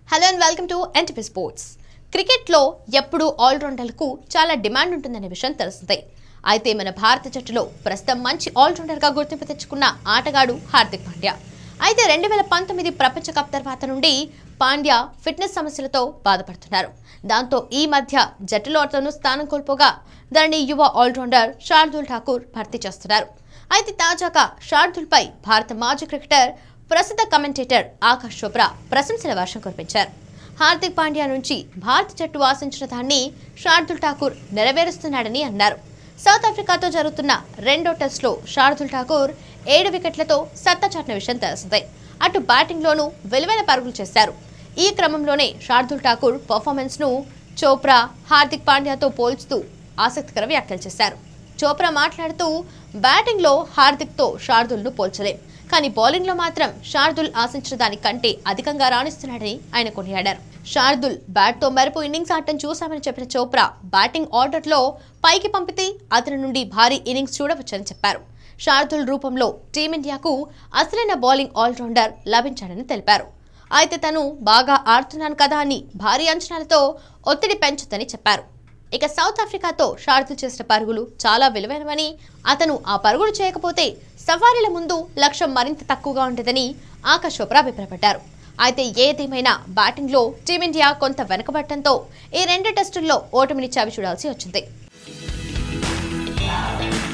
hello and welcome to NTP sports క్రికెట్లో ఎప్పుడూ ఆల్రౌండర్లకు చాలా డిమాండ్ ఉంటుందనే విషయం తెలిసిందే అయితే మన భారత జట్టులో ప్రస్తుతం మంచి ఆల్రౌండర్గా గుర్తింపు తెచ్చుకున్న ఆటగాడు హార్దిక్ పాండ్యా అయితే రెండు వేల పంతొమ్మిది ప్రపంచ కప్ తర్వాత నుండి పాండ్యా ఫిట్నెస్ సమస్యలతో బాధపడుతున్నారు దాంతో ఈ మధ్య జట్టులో అతను స్థానం కోల్పోగా దానిని యువ ఆల్రౌండర్ శార్దుల్ ఠాకూర్ భర్తీ చేస్తున్నారు అయితే తాజాగా శార్దుల్పై భారత మాజీ క్రికెటర్ ప్రసిద్ధ కమెంటేటర్ ఆకాష్ చోప్రా ప్రశంసల వర్షం కురిపించారు హార్దిక్ పాండ్యా నుంచి భారత జట్టు ఆశించిన దాన్ని శార్దుల్ ఠాకూర్ నెరవేరుస్తున్నాడని అన్నారు సౌత్ ఆఫ్రికాతో జరుగుతున్న రెండో టెస్ట్లో శార్దుల్ ఠాకూర్ ఏడు వికెట్లతో సత్తా చాటిన విషయం తెలిసిందే అటు బ్యాటింగ్లోనూ వెలువెల పరుగులు చేశారు ఈ క్రమంలోనే శార్దుల్ ఠాకూర్ పర్ఫార్మెన్స్ను చోప్రా హార్దిక్ పాండ్యాతో పోల్చుతూ ఆసక్తికర వ్యాఖ్యలు చేశారు చోప్రా మాట్లాడుతూ బ్యాటింగ్లో హార్దిక్తో శార్దుల్ను పోల్చలేం కానీ బౌలింగ్లో మాత్రం శార్దుల్ ఆశించిన దానికంటే అధికంగా రాణిస్తున్నాడని ఆయన కొనియాడారు శార్దుల్ బ్యాట్తో మెరుపు ఇన్నింగ్స్ ఆడటం చూశామని చెప్పిన చోప్రా బ్యాటింగ్ ఆర్డర్లో పైకి పంపితే అతని నుండి భారీ ఇన్నింగ్స్ చూడవచ్చని చెప్పారు శార్దుల్ రూపంలో టీమిండియాకు అసలైన బౌలింగ్ ఆల్రౌండర్ లభించాడని తెలిపారు అయితే తను బాగా ఆడుతున్నాను కదా అని భారీ అంచనాలతో ఒత్తిడి పెంచొద్దని చెప్పారు ఇక సౌత్ ఆఫ్రికాతో షార్దుల్ చేసిన పరుగులు చాలా విలువైనవని అతను ఆ పరుగులు చేయకపోతే సఫారీల ముందు లక్ష్యం మరింత తక్కువగా ఉండేదని ఆకాష్ చోప్రా అభిప్రాయపడ్డారు అయితే ఏదేమైనా బ్యాటింగ్లో టీమిండియా కొంత వెనకబడటంతో ఈ రెండు టెస్టుల్లో ఓటమిని చవి చూడాల్సి వచ్చింది